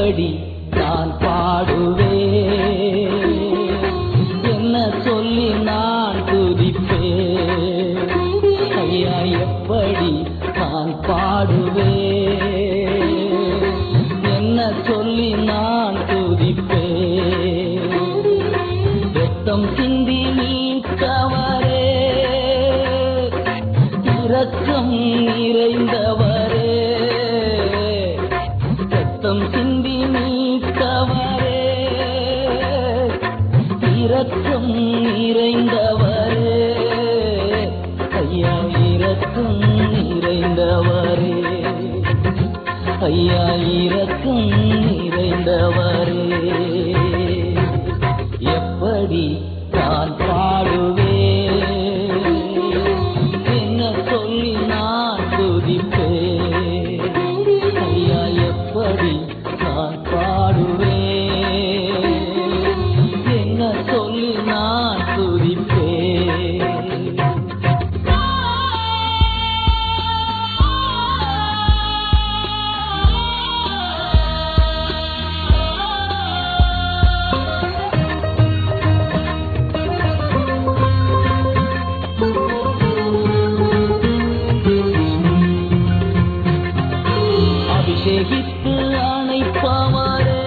எப்படி நான் பாடுவேன் என்ன சொல்லி நான் துதிப்பேன் ஐயா எப்படி நான் பாடுவேன் என்ன சொல்லி நான் துதிப்பேன் ரத்தம் சிந்தி மீட்கவரே இரக்கம் நிறைந்தவரே ரத்தம் சிந்தி மீட்கவரே இரக்கம் நிறைந்தவரே ஐயா இரக்கம் நிறைந்தவரே ஐயா இரக்கம் நிறைந்தவரே எப்படி நான் பாடுவேன் என்ன சொல்லி நான் துதிப்பேன் ஐயா எப்படி நான் பாடுவேன் என்ன சொல்லி நான் துதிப்பேன் அபிஷேகித்து அணைப்பவரே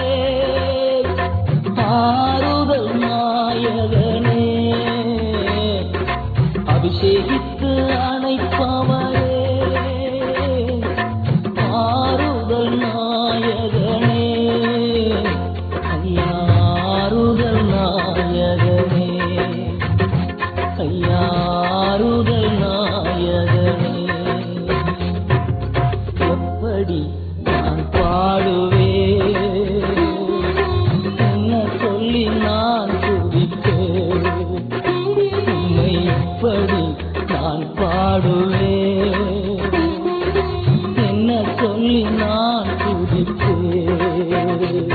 ஆறுதல் நாயகனே அபிஷேகித்து அணைப்பவரே ஆறுதல் நாயகனே ஐயா ஆறுதல் நாயகனே ஐயா ஆறுதல் நாயகனே எப்படி நான் பாடுவேன் என்ன சொல்லி நான் துதிப்பேன் உண்மை எப்படி நான் பாடுவேன் என்ன சொல்லி நான் துதிப்பேன்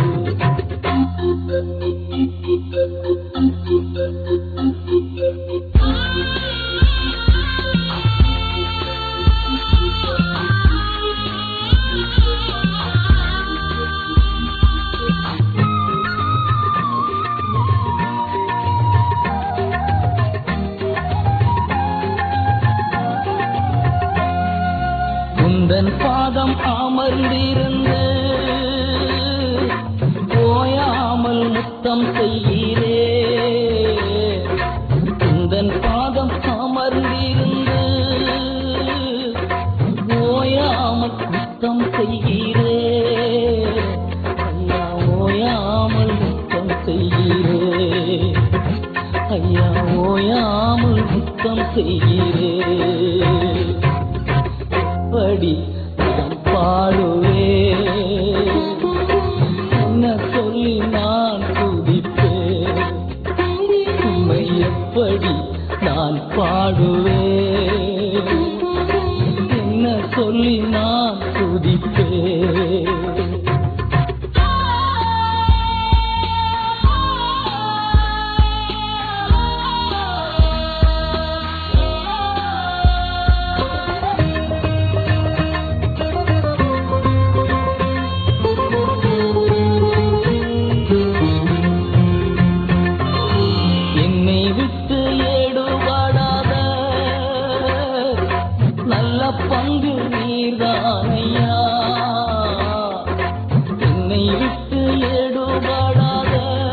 உந்தன் பாதம் அமர்ந்திருந்து ஓயாமல் முத்தம் செய்கிறே உந்தன் பாதம் அமர்ந்திருந்து ஓயாமல் முத்தம் செய்கிறே ஐயா ஓயாமல் முத்தம் செய்கிறே ஐயா ஓயாமல் முத்தம் செய்கிறே எப்படி நான் பாடுவேன் என்ன சொல்லி நான் துதிப்பேன் உண்மை எப்படி நான் பாடுவேன் என்ன சொல்லி நான் துதிப்பேன் என்னை விட்டு ஏடுபடாத நல்ல பங்கு நீர்தானையா என்னை விட்டு ஏடுபடாத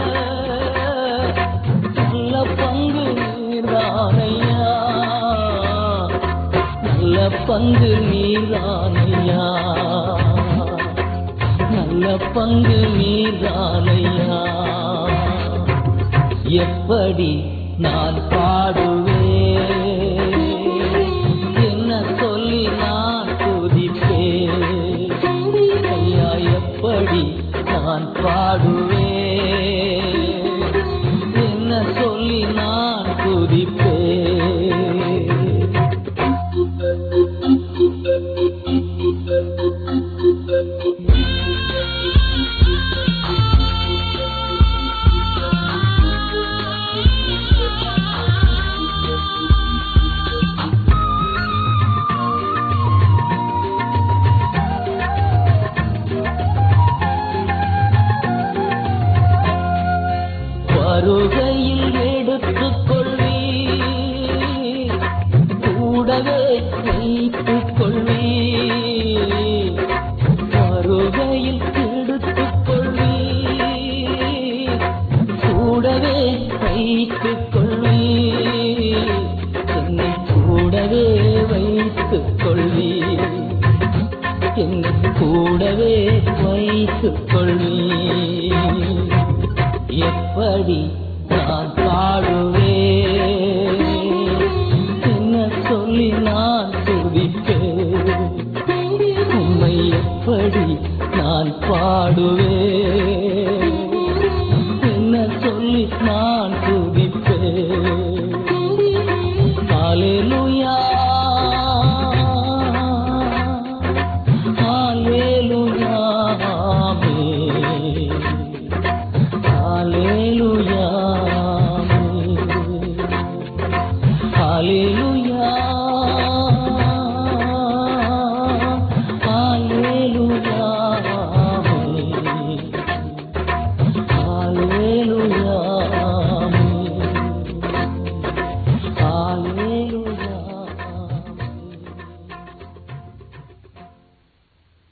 நல்ல பங்கு நீர்தானையா நல்ல பங்கு நீர்தானையா நல்ல பங்கு நீர்தானையா எப்படி நான் பாடுவேன் என்ன சொல்லி நான் துதிப்பேன் ஐயா எப்படி நான் பாடுவேன் என்ன சொல்லி நான் துதிப்பேன் வருகையில் எடுத்துக் கொள்வீர் கூடவே வைத்துக் கொள்வீர் வருகையில் எடுத்துக் கொள்வீர் கூடவே வைத்துக் கொள்வீர் என்னை கூடவே வைத்துக் கொள்வீர் என்னை கூடவே வைத்துக் கொள்வீர் எப்படி நான் பாடுவேன் என்ன சொல்லி நான் துதிப்பேன் உம்மை எப்படி நான் பாடுவேன்